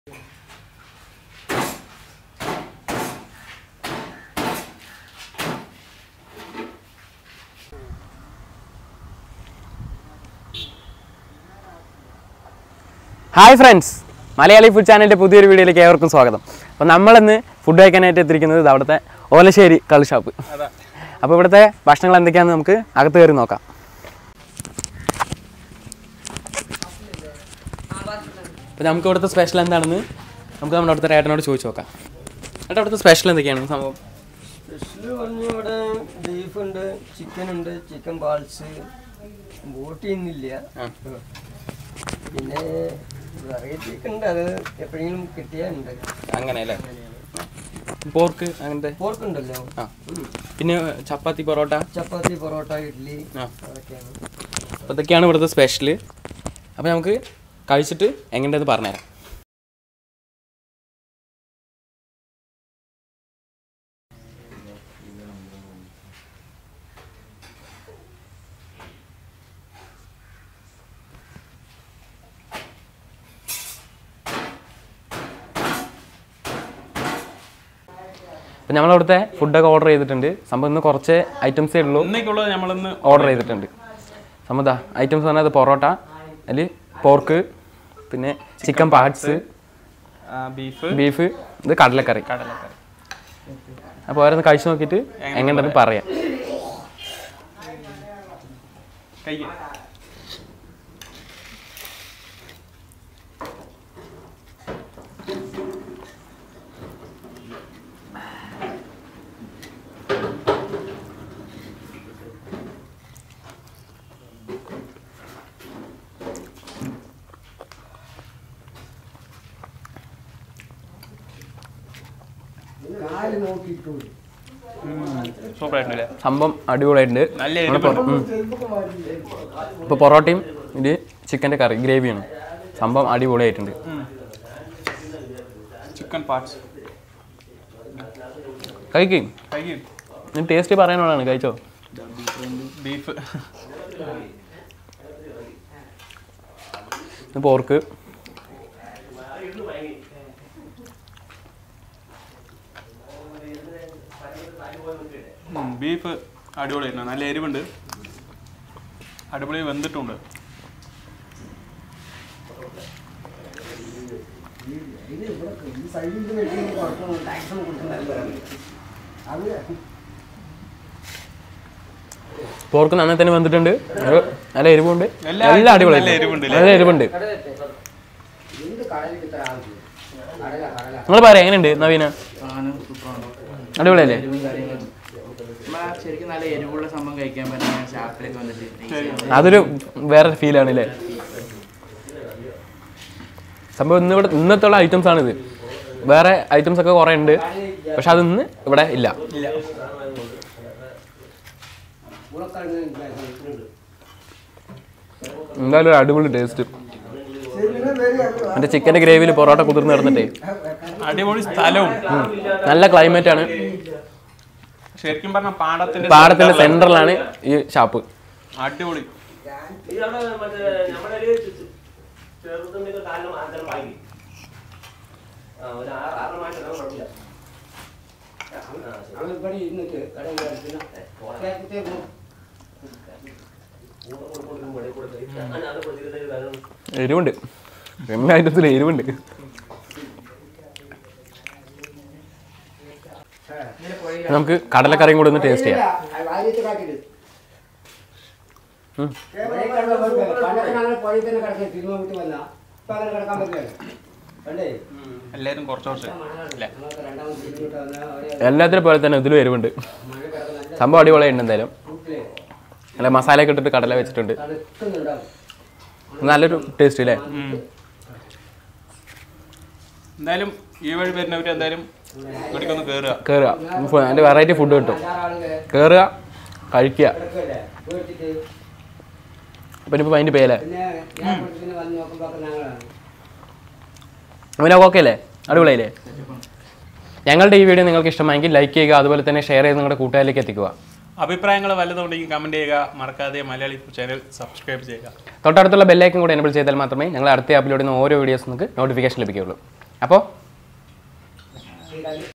Hi friends Malayali food ചാനലിൻ്റെ പുതിയൊരു വീഡിയോയിലേക്ക് ഏവർക്കും സ്വാഗതം അപ്പോൾ നമ്മളിന്ന് ഫുഡ് കഴിക്കാനായിട്ട് എത്തിയിരിക്കുന്നത് ഇത് അവിടുത്തെ ഓലശ്ശേരി കള്ള് ഷാപ്പ് അപ്പോൾ ഇവിടുത്തെ ഭക്ഷണങ്ങൾ എന്തൊക്കെയാണെന്ന് നമുക്ക് അകത്ത് കയറി നോക്കാം അപ്പോൾ നമുക്ക് ഇവിടുത്തെ സ്പെഷ്യൽ എന്താണെന്ന് നമുക്ക് നമ്മുടെ അവിടുത്തെ ഏട്ടനോട് ചോദിച്ചു നോക്കാം ഏട്ടാ അവിടുത്തെ സ്പെഷ്യൽ എന്തൊക്കെയാണ് സംഭവം സ്പെഷ്യൽ പറഞ്ഞു ഇവിടെ ബീഫ് ഉണ്ട് ചിക്കൻ ഉണ്ട് ചിക്കൻ ബാൾസ് ബോട്ടി ഇന്നില്ല പിന്നെ വെറൈറ്റി ഒക്കെ ഉണ്ട് അത് എപ്പോഴെങ്കിലും കിട്ടിയാൽ ഉണ്ട് അങ്ങനെ അല്ലേ പോർക്ക് അങ്ങനത്തെ പോർക്ക് ഉണ്ടല്ലോ ആ പിന്നെ ചപ്പാത്തി പൊറോട്ട ചപ്പാത്തി പൊറോട്ട ഇഡ്ഡലി ആ അതൊക്കെയാണ് അപ്പോൾ ഇതൊക്കെയാണ് ഇവിടുത്തെ സ്പെഷ്യൽ അപ്പോൾ നമുക്ക് കഴിച്ചിട്ട് എങ്ങനെയത് പറഞ്ഞുതരാം അപ്പം നമ്മളവിടുത്തെ ഫുഡൊക്കെ ഓർഡർ ചെയ്തിട്ടുണ്ട് സംഭവം ഇന്ന് കുറച്ച് ഐറ്റംസേ ഉള്ളൂ ഇന്നേക്കുള്ളത് നമ്മളിന്ന് ഓർഡർ ചെയ്തിട്ടുണ്ട് സമ്മത ഐറ്റംസ് പറഞ്ഞത് പൊറോട്ട അതിൽ പോർക്ക് പിന്നെ ചിക്കൻ പാർട്സ് ബീഫ് ബീഫ് ഇത് കടലക്കറി കടലക്കറി അപ്പോൾ ഓരോന്ന് കഴിച്ചു നോക്കിയിട്ട് എങ്ങനെയുണ്ടെന്ന് പറയാം കൈ സൂപ്പർ ആയിട്ടില്ലേ സംഭവം അടിപൊളിയായിട്ടുണ്ട് നല്ല നമ്മളിപ്പോ- ഉം. ഇപ്പോൾ പൊറോട്ടയും ഇത് ചിക്കൻ്റെ കറി ഗ്രേവിയാണ് സംഭവം അടിപൊളിയായിട്ടുണ്ട് ചിക്കൻ പാർട്സ് കഴിക്കും കൈ ഞാൻ ടേസ്റ്റ് പറയാനുള്ളതാണ് കഴിച്ചോ ബീഫ് ഇത് പോർക്ക് ബീഫ് അടിപൊളിയായിരുന്നു നല്ല എരിവുണ്ട് അടിപൊളി വെന്തിട്ടുണ്ട് പോർക്ക് നന്നായി തന്നെ വന്നിട്ടുണ്ട് അത് നല്ല എരിവുണ്ട് എല്ലാ എല്ലാം അടിപൊളി നല്ല എരിവുണ്ട് നല്ല എരിവുണ്ട് നിങ്ങൾ പറയാം എങ്ങനെയുണ്ട് നവീന അടിപൊളിയല്ലേ നമ്മളാ ശരിക്കും നല്ല എരിവുള്ള സംഭവം കഴിക്കാൻ പറ്റുന്ന ഷാപ്പിലേക്ക് വന്നിട്ട് അതൊരു വേറെ ഫീലാണ് അല്ലേ സംഭവം ഇന്ന് ഇവിടെ ഇന്നത്തുള്ള ഐറ്റംസ് ആണിത് വേറെ ഐറ്റംസ് ഒക്കെ കുറേ ഉണ്ട് പക്ഷെ അതൊന്ന് ഇവിടെ ഇല്ല എന്തായാലും ഒരു അടിപൊളി ടേസ്റ്റ് മറ്റേ ചിക്കൻ്റെ ഗ്രേവിയിൽ പൊറോട്ട കുതിർന്ന് കിടന്നിട്ടേ അടിപൊളി സ്ഥലവും നല്ല ക്ലൈമറ്റ് ആണ് ശരിക്കും പറഞ്ഞ പാടത്തിന്റെ പാടത്തിന്റെ center ലാണ്. സെന്ററിലാണ് ഈ ഷാപ്പ് അടിപൊളി എരിവുണ്ട് എല്ലാ ഐറ്റംസിലും എരിവുണ്ട് നമുക്ക് കടലക്കറിയും കൂടെ ഒന്ന് ടേസ്റ്റ് ചെയ്യാം ഉം. എല്ലാരും കുറച്ച് കുറച്ച് അല്ലേ എല്ലാത്തിനും പോലെ തന്നെ ഇതിലും എരിവുണ്ട് സംഭവം അടിപൊളിയുണ്ട് എന്തായാലും നല്ല മസാലയൊക്കെ ഇട്ടിട്ട് കടല വെച്ചിട്ടുണ്ട് നല്ലൊരു ടേസ്റ്റ് അല്ലേ ഉം. എന്തായാലും ഈ വഴി വരുന്നവർ എന്തായാലും ഇവിടേക്കൊന്ന് കയറുക കയറുക ഫു- അതിൻ്റെ വെറൈറ്റി ഫുഡ് കിട്ടും കയറുക കഴിക്കുക അപ്പം ഇനിയിപ്പോൾ അതിൻ്റെ പേരല്ലേ അവനൊക്കെ ഓക്കെ അല്ലേ അടിപൊളിയല്ലേ ഞങ്ങളുടെ ഈ വീഡിയോ നിങ്ങൾക്ക് ഇഷ്ടമായെങ്കിൽ ലൈക്ക് ചെയ്യുക അതുപോലെ തന്നെ ഷെയർ ചെയ്ത് നിങ്ങളുടെ കൂട്ടുകാരിലേക്ക് എത്തിക്കുക അഭിപ്രായങ്ങൾ വല്ലതുണ്ടെങ്കിൽ കമന്റ് ചെയ്യുക മറക്കാതെ മലയാളി ചാനൽ സബ്സ്ക്രൈബ് ചെയ്യുക തൊട്ടടുത്തുള്ള ബെല്ലൈക്കൻ കൂടെ എനബിൾ ചെയ്താൽ മാത്രമേ ഞങ്ങൾ അടുത്ത അപ്ലോഡ് ചെയ്യുന്ന ഓരോ വീഡിയോസ് നിങ്ങൾക്ക് നോട്ടിഫിക്കേഷൻ ലഭിക്കുകയുള്ളൂ അപ്പോൾ